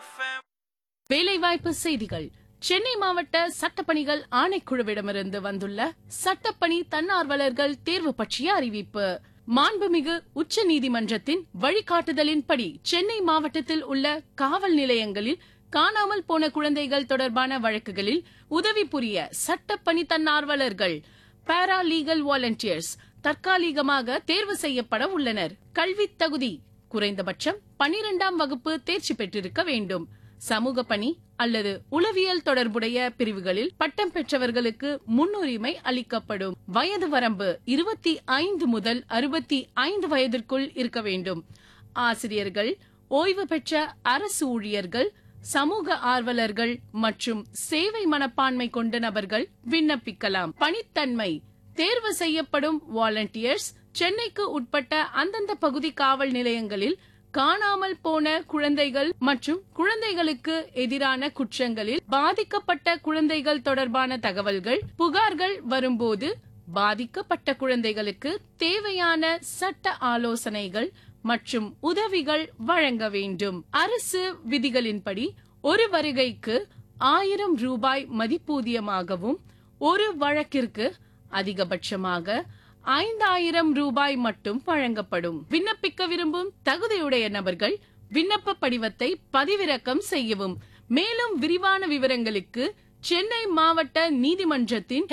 வேலைவாய்ப்பு செய்திகள் சென்னை மாவட்ட சட்டப்பணிகள் ஆணைக்குழுவிடமிருந்து வந்துள்ள சட்டப்பணி தன்னார்வலர்கள் தேர்வு பற்றிய அறிவிப்பு மாண்புமிகு உச்ச நீதிமன்றத்தின் வழிகாட்டுதலின்படி சென்னை மாவட்டத்தில் உள்ள காவல் நிலையங்களில் காணாமல் போன குழந்தைகள் தொடர்பான வழக்குகளில் உதவி புரிய சட்டப்பணி தன்னார்வலர்கள் பாரா லீகல் வாலண்டியர்ஸ் தற்காலிகமாக தேர்வு செய்யப்பட உள்ளனர் கல்வித் தகுதி குறைந்தபட்சம் பனிரெண்டாம் வகுப்பு தேர்ச்சி பெற்றிருக்க வேண்டும் சமூக பணி அல்லது உளவியல் தொடர்புடைய பிரிவுகளில் பட்டம் பெற்றவர்களுக்கு முன்னுரிமை அளிக்கப்படும் வயது வரம்பு இருபத்தி ஐந்து முதல் அறுபத்தி ஐந்து வயதிற்குள் இருக்க வேண்டும் ஆசிரியர்கள் ஓய்வு பெற்ற அரசு ஊழியர்கள் சமூக ஆர்வலர்கள் மற்றும் சேவை மனப்பான்மை கொண்ட நபர்கள் விண்ணப்பிக்கலாம் பணித்தன்மை தேர்வு செய்யப்படும் வாலண்டியர்ஸ் சென்னைக்கு உட்பட்ட அந்தந்த பகுதி காவல் நிலையங்களில் காணாமல் போன குழந்தைகள் மற்றும் குழந்தைகளுக்கு எதிரான குற்றங்களில் பாதிக்கப்பட்ட குழந்தைகள் தொடர்பான தகவல்கள் புகார்கள் வரும்போது பாதிக்கப்பட்ட குழந்தைகளுக்கு தேவையான சட்ட ஆலோசனைகள் மற்றும் உதவிகள் வழங்க வேண்டும் அரசு விதிகளின்படி ஒரு வருகைக்கு ஆயிரம் ரூபாய் மதிப்பூதியமாகவும் ஒரு வழக்கிற்கு அதிகபட்சமாக ஐந்தாயிரம் ரூபாய் மட்டும் வழங்கப்படும் விண்ணப்பிக்க விரும்பும் தகுதியுடைய நபர்கள் விண்ணப்ப படிவத்தை பதிவிறக்கம் செய்யவும் மேலும் விரிவான விவரங்களுக்கு சென்னை மாவட்ட நீதிமன்றத்தின்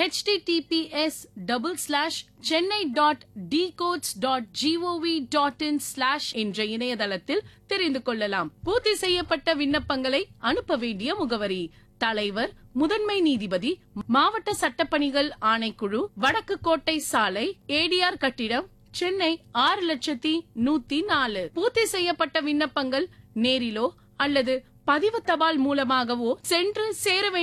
https double slash Chennai dot dcourts dot gov dot in slash என்ற இணையதளத்தில் தெரிந்து கொள்ளலாம் பூர்த்தி செய்யப்பட்ட விண்ணப்பங்களை அனுப்ப வேண்டிய முகவரி தலைவர் முதன்மை நீதிபதி மாவட்ட சட்டப்பணிகள் ஆணைக்குழு வடக்கு கோட்டை சாலை ஏடிஆர் கட்டிடம் சென்னை ஆறு லட்சத்தி நூத்தி நாலு பூர்த்தி செய்யப்பட்ட விண்ணப்பங்கள் நேரிலோ அல்லது பதிவு தபால் மூலமாகவோ சென்று சேர வேண்டும்